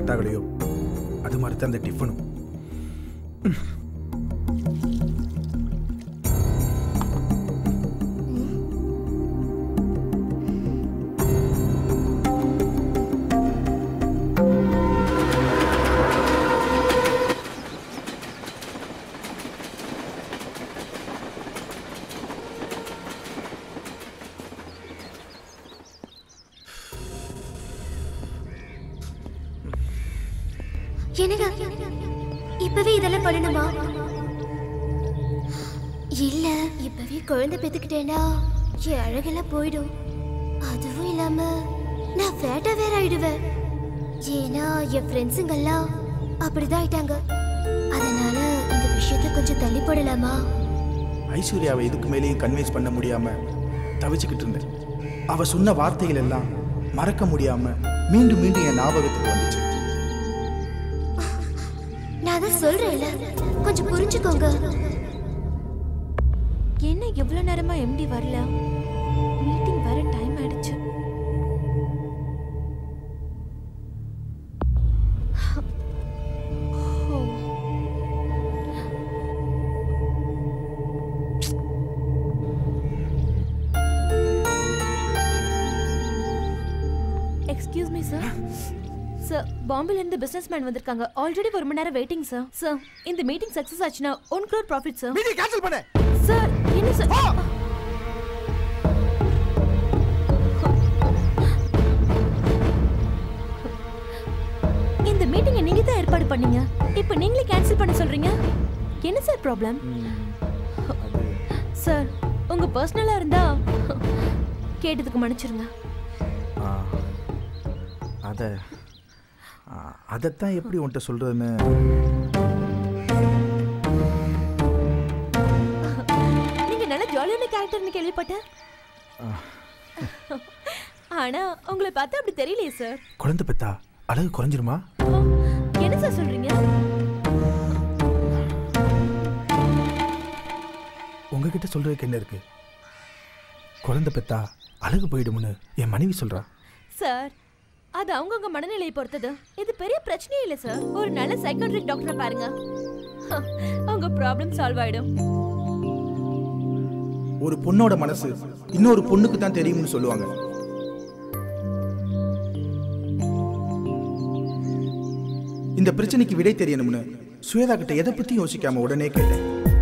Cut ஆகலையோ அது மாதிரி தான் அந்த டிஃபனும் என்னங்க இப்பவே இதெல்லாம் பண்ணணுமா இல்ல இப்பவே குழந்தை பெத்துக்கிட்டேன்னா என் அழகெல்லாம் போயிடும் அதுவும் இல்லாம நான் ஃபேட்டா வேற ஆயிடுவேன் ஏன்னா என் ஃப்ரெண்ட்ஸுங்கெல்லாம் அப்படிதான் ஆயிட்டாங்க அதனால இந்த விஷயத்தை கொஞ்சம் தள்ளி போடலாமா ஐஸ்வர்யாவை இதுக்கு மேலேயும் கன்வின்ஸ் பண்ண முடியாம தவிச்சுக்கிட்டு இருந்தேன் அவ சொன்ன வார்த்தைகள் எல்லாம் மறக்க முடியாம மீண்டும் மீண்டும் என் ஞாபகத்துக்கு வந்துச்சு நான் தான் சொல்றேன்ல கொஞ்சம் புரிஞ்சுக்கோங்க என்ன எவ்வளவு நேரமா எம்டி வரல மீட்டிங் வர டைம் ஆயிடுச்சு ஓ. எக்ஸ்கியூஸ் மீ சார் சார் பாம்பேல இருந்து பிசினஸ் மேன் வந்திருக்காங்க ஆல்ரெடி ஒரு மணி நேரம் வெயிட்டிங் சார் சார் இந்த மீட்டிங் சக்சஸ் ஆச்சுன்னா one crore profit sir meeting cancel பண்ணு சார் என்ன சார் இந்த மீட்டிங்கை நீங்க தான் ஏற்பாடு பண்ணீங்க இப்போ நீங்களே கேன்சல் பண்ண சொல்றீங்க என்ன சார் ப்ராப்ளம் சார் உங்க பர்சனலா இருந்தா கேட்டதுக்கு மன்னிச்சிருங்க அதை அதைத்தான் எப்படி உன்கிட்ட சொல்றதுன்னு நீங்க நல்ல ஜாலியான கேரக்டர்னு கேள்விப்பட்டேன் ஆனா உங்களை பார்த்தா அப்படி தெரியலையே சார் குழந்தை பெத்தா அழகு குறைஞ்சிருமா என்ன சார் சொல்றீங்க உங்ககிட்ட சொல்றதுக்கு என்ன இருக்கு குழந்தை பெத்தா அழகு போயிடும்னு என் மனைவி சொல்றா சார் அது அவங்கவங்க மனநிலையை பொறுத்தது இது பெரிய பிரச்சனையே இல்லை சார் ஒரு நல்ல சைக்காட்ரிக் டாக்டரை பாருங்க ஹ, உங்க ப்ராப்ளம் சால்வ் ஆயிடும் ஒரு பொண்ணோட மனசு இன்னொரு பொண்ணுக்கு தான் தெரியும்னு சொல்லுவாங்க இந்த பிரச்சனைக்கு விடை தெரியணும்னு சுவேதா கிட்ட எதை பத்தி யோசிக்காம உடனே கேட்டேன்